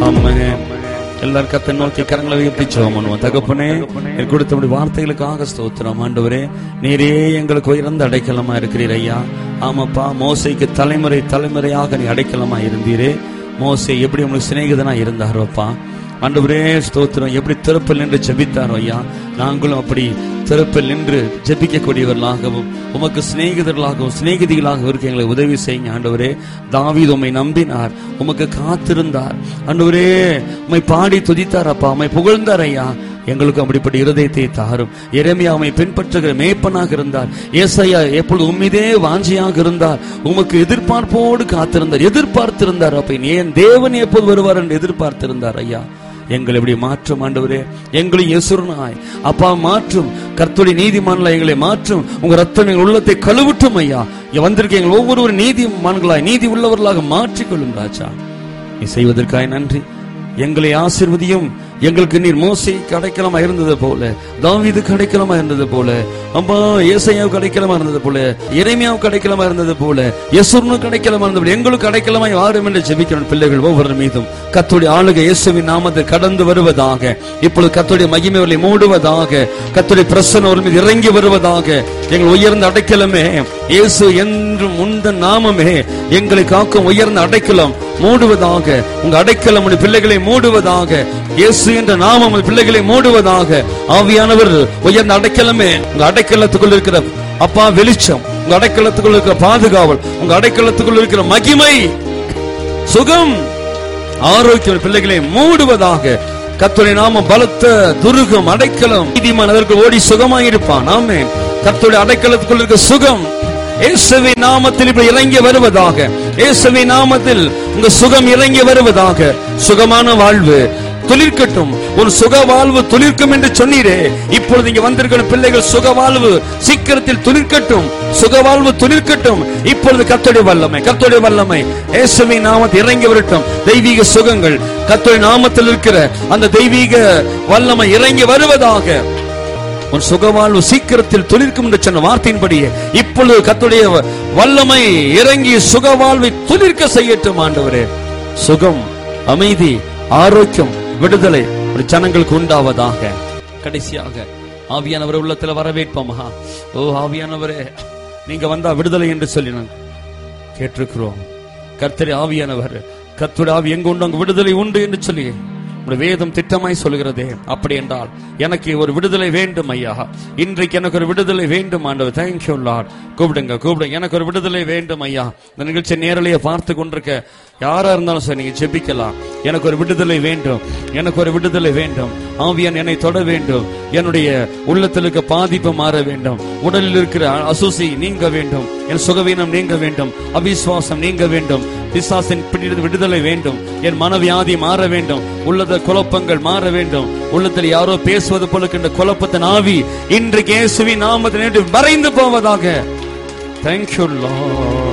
ஆமென் எல்லாரும் கத்தை நோக்கி கரங்களை உயர்த்தி ஜெபம் பண்ணுவோம் தகப்பனே நீர் கொடுத்த வார்த்தைகளுக்காக ஸ்தோத்திரம் ஆண்டவரே நீரே எங்களுக்கு உயர்ந்த அடைக்கலமா இருக்கிறீர் ஐயா ஆமாப்பா மோசைக்கு தலைமுறை தலைமுறையாக நீ அடைக்கலமா இருந்தீரே மோசை எப்படி உங்களுக்கு சிநேகிதனா இருந்தாரோப்பா ஆண்டவரே ஸ்தோத்திரம் எப்படி திறப்பில் நின்று ஜெபித்தாரோ ஐயா நாங்களும் அப்படி திறப்பில் நின்று ஜெபிக்கக்கூடியவர்களாகவும் உமக்கு சிநேகிதர்களாகவும் சிநேகிதிகளாகவும் இருக்க எங்களை உதவி செய்யுங்க ஆண்டவரே தாவீது உம்மை நம்பினார் உமக்கு காத்திருந்தார் ஆண்டவரே உம்மை பாடி துதித்தார் அப்பா உம்மை புகழ்ந்தார் ஐயா எங்களுக்கு அப்படிப்பட்ட இருதயத்தை தாரும் எரேமியாவை பின்பற்றுகிற மேய்ப்பனாக இருந்தார் ஏசையா எப்பொழுது உம்மிதே வாஞ்சியாக இருந்தார் உமக்கு எதிர்பார்ப்போடு காத்திருந்தார் எதிர்பார்த்திருந்தார் அப்ப ஏன் தேவன் எப்போது வருவார் என்று எதிர்பார்த்திருந்தார் ஐயா எங்களை இப்படி மாற்றும் ஆண்டவரே எங்களை எசுரனாய் அப்பா மாற்றும் கர்த்தருடைய நீதிமான்களை எங்களை மாற்றும் உங்க ரத்தம் எங்கள் உள்ளத்தை கழுவுட்டும் ஐயா இங்க வந்திருக்க எங்கள் ஒவ்வொரு நீதிமான்களாய் நீதி உள்ளவர்களாக மாற்றிக்கொள்ளும் ராஜா நீ செய்வதற்காய் நன்றி எங்களை ஆசிர்வதியும் எங்களுக்கு நீர் மோசைக்கு அடைக்கலமா இருந்தது போல தாவீதுக்கு அடைக்கலமா இருந்தது போல அம்மா ஏசையாவுக்கு அடைக்கலமா இருந்தது போல இறைமையாவுக்கு அடைக்கலமா இருந்தது போல யசுர்னுக்கு அடைக்கலமா இருந்தது போல எங்களுக்கு அடைக்கலமா யாரும் என்று ஜெபிக்கிறோம் பிள்ளைகள் ஒவ்வொரு மீதும் கத்தோடைய ஆளுகை இயேசுவின் நாமத்தில் கடந்து வருவதாக இப்பொழுது கத்தோடைய மகிமைகளை மூடுவதாக கத்தோடைய பிரசன்னம் ஒரு மீது இறங்கி வருவதாக எங்கள் உயர்ந்த அடைக்கலமே இயேசு என்றும் உந்த நாமமே எங்களை காக்கும் உயர்ந்த அடைக்கலம் மூடுவதாக உங்க அடைக்கலம் உடைய பிள்ளைகளை மூடுவதாக இயேசு என்ற நாமம் உங்கள் பிள்ளைகளை மூடுவதாக ஆவியானவர் உயர்ந்த அடைக்கலமே உங்க அடைக்கலத்துக்குள் இருக்கிற அப்பா வெளிச்சம் உங்க அடைக்கலத்துக்குள் இருக்கிற பாதுகாவல் உங்க அடைக்கலத்துக்குள் இருக்கிற மகிமை சுகம் ஆரோக்கியம் பிள்ளைகளை மூடுவதாக கர்த்தருடைய நாமம் பலத்த துருகம் அடைக்கலம் நீதிமான் அதற்கு ஓடி சுகமாயிருப்பான் ஆமே கர்த்தருடைய அடைக்கலத்துக்குள் இருக்க சுகம் இயேசுவி நாமத்தில் இப்படி இறங்கி வருவதாக இயேசுவி நாமத்தில் உங்க சுகம் இறங்கி வருவதாக சுகமான வாழ்வு துளிர்க்கட்டும் ஒரு சுக வாழ்வு துளிர்க்கும் என்று சொன்னீரே இப்பொழுது இங்க வந்திருக்கிற பிள்ளைகள் சுக வாழ்வு சீக்கிரத்தில் துளிர்க்கட்டும் சுக வாழ்வு துளிர்க்கட்டும் இப்பொழுது கத்தோடைய வல்லமை கத்தோடைய வல்லமை இயேசுவின் நாமத்தில் இறங்கி வரட்டும் தெய்வீக சுகங்கள் கத்தோடைய நாமத்தில் இருக்கிற அந்த தெய்வீக வல்லமை இறங்கி வருவதாக உன் சுகவாழ்வு சீக்கிரத்தில் துளிர்க்கும் என்று சொன்ன வார்த்தையின்படியே இப்பொழுது கத்துடைய வல்லமை இறங்கி சுகவாழ்வை துளிர்க்க செய்யட்டும் ஆண்டவரே சுகம் அமைதி ஆரோக்கியம் விடுதலை ஒரு ஜனங்களுக்கு உண்டாவதாக கடைசியாக ஆவியானவர் உள்ளத்துல வரவேற்போமா ஓ ஆவியானவரே நீங்க வந்தா விடுதலை என்று சொல்லி நாங்கள் கேட்டிருக்கிறோம் கர்த்தரை ஆவியானவர் கர்த்தருடைய ஆவி எங்க உண்டு அங்கு விடுதலை உண்டு என்று சொல்லி உம்முடைய வேதம் திட்டமாய் சொல்கிறதே அப்படி என்றால் எனக்கு ஒரு விடுதலை வேண்டும் ஐயா இன்றைக்கு எனக்கு ஒரு விடுதலை வேண்டும் ஆண்டவர் தேங்க்யூ லார்ட் கூப்பிடுங்க கூப்பிடுங்க எனக்கு ஒரு விடுதலை வேண்டும் ஐயா இந்த நிகழ்ச்சி நேரலையை பார்த்து கொண்டிருக்க யாரா இருந்தாலும் சரி நீங்க ஜெபிக்கலாம் எனக்கு ஒரு விடுதலை வேண்டும் எனக்கு ஒரு விடுதலை வேண்டும் ஆவியான் என்னை தொட வேண்டும் என்னுடைய உள்ளத்தில் இருக்க பாதிப்பு மாற வேண்டும் உடலில் இருக்கிற அசூசி நீங்க வேண்டும் என் சுகவீனம் நீங்க வேண்டும் அவிசுவாசம் நீங்க வேண்டும் பிசாசின் பிடித்து விடுதலை வேண்டும் என் மனவியாதி மாற வேண்டும் உள்ளத குழப்பங்கள் மாற வேண்டும் உள்ளத்தில் யாரோ பேசுவது போல இருக்கின்ற குழப்பத்தின் ஆவி இன்றைக்கு இயேசுவின் நாமத்தில் மறைந்து போவதாக தேங்க்யூ லார்ட்